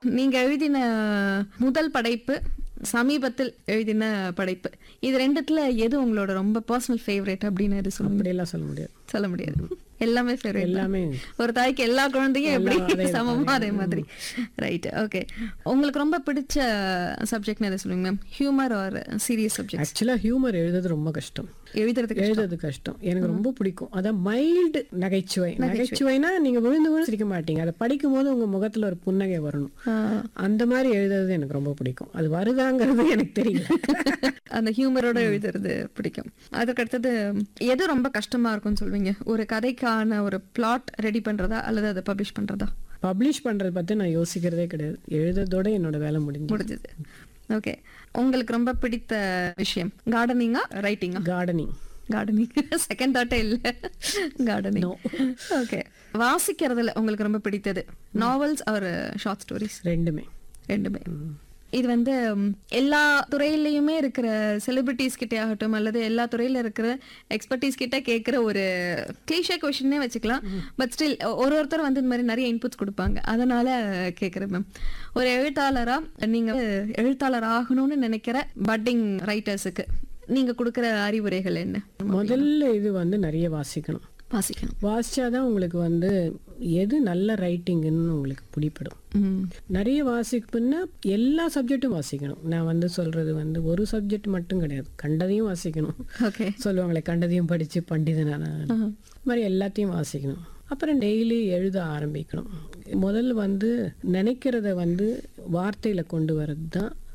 நீங்க எழுதின முதல் படைப்பு சமீபத்தில் எழுதின படைப்பு இது ரெண்டுத்துல எது உங்களோட ரொம்ப பர்சனல் ஃபேவரட் அப்படின்னு எது சொல்ல அப்படியெல்லாம் சொல்ல முடியாது சொல்ல முடியாது எல்லாமே ஃபேவரட் எல்லாமே ஒரு தாய்க்கு எல்லா குழந்தையும் எல்லாம் எப்படி அதே சமமா அதே மாதிரி ரைட் ஓகே உங்களுக்கு ரொம்ப பிடிச்ச சப்ஜெக்ட்னு எதை சொல்லுங்க ma'am humour are serious subject ஆக்சுவலாக ஹியூமர் எழுதுறது ரொம்ப கஷ்டம் எழுதுறதுக்கு எழுதுறது கஷ்டம் எனக்கு ரொம்ப பிடிக்கும் அதான் மைல்டு நகைச்சுவை நகைச்சுவைனா நீங்க விழுந்து விழுந்து சிரிக்க மாட்டீங்க அதை படிக்கும் போது உங்க முகத்துல ஒரு புன்னகை வரணும் ஆஹ், அந்த மாதிரி எழுதுறது எனக்கு ரொம்ப பிடிக்கும் அது வருதாங்கிறது எனக்கு தெரியல அந்த ஹியூமரோட எழுதுறது பிடிக்கும் அதுக்கு அடுத்தது எது ரொம்ப கஷ்டமா இருக்கும்னு சொல்வீங்க ஒரு கதைக்கான ஒரு பிளாட் ரெடி பண்றதா அல்லது அதை பப்ளிஷ் பண்றதா பப்ளிஷ் பண்றத பத்தி நான் யோசிக்கிறதே கிடையாது எழுதுறதோட என்னோட வேலை முடிஞ்சு முடிஞ்சது ஓகே உங்களுக்கு ரொம்ப பிடித்த விஷயம் கார்டனிங்கா ரைட்டிங்கா கார்டனிங் கார்டனிங் செகண்ட் தாட்டே இல்ல கார்டனிங் ஓகே வாசிக்கிறதுல உங்களுக்கு ரொம்ப பிடித்தது நாவல்ஸ் ஆர் ஷார்ட் ஸ்டோரிஸ் ரெண்டுமே ரெண்டுமே இது வந்து ம், எல்லா துறையிலயுமே இருக்கிற செலிபிரிட்டிஸ் கிட்டே ஆகட்டும் அல்லது எல்லா துறையில இருக்கிற எக்ஸ்பர்டீஸ் கிட்ட கேட்குற ஒரு கிளீஷே கொஷினே வச்சுக்கலாம் பட் ஸ்டில் ஒரு ஒருத்தர் வந்து இந்த மாதிரி நிறைய இன்புட்ஸ் கொடுப்பாங்க அதனால கேட்குறேன் மேம் ஒரு எழுத்தாளரா நீங்க எழுத்தாளர் ஆகணும்னு நினைக்கிற பட்டிங் ரைட்டர்ஸுக்கு நீங்க கொடுக்குற அறிவுரைகள் என்ன முதல்ல இது வந்து நிறைய வாசிக்கணும் வாசிக்கணும் வாசிச்சாதான் உங்களுக்கு வந்து எது நல்ல ரைட்டிங்குன்னு உங்களுக்கு பிடிப்படும் ம் நிறைய வாசிப்புன்னா எல்லா சப்ஜெக்ட்டும் வாசிக்கணும் நான் வந்து சொல்றது வந்து ஒரு சப்ஜெக்ட் மட்டும் கிடையாது கண்டதையும் வாசிக்கணும் ஓகே சொல்லுவாங்களே கண்டதையும் படிச்சு பண்டிதனான இந்த மாதிரி எல்லாத்தையும் வாசிக்கணும் அப்புறம் டெய்லி எழுத ஆரம்பிக்கணும் முதல்ல வந்து நினைக்கிறத வந்து வார்த்தையில கொண்டு வர்றது தான்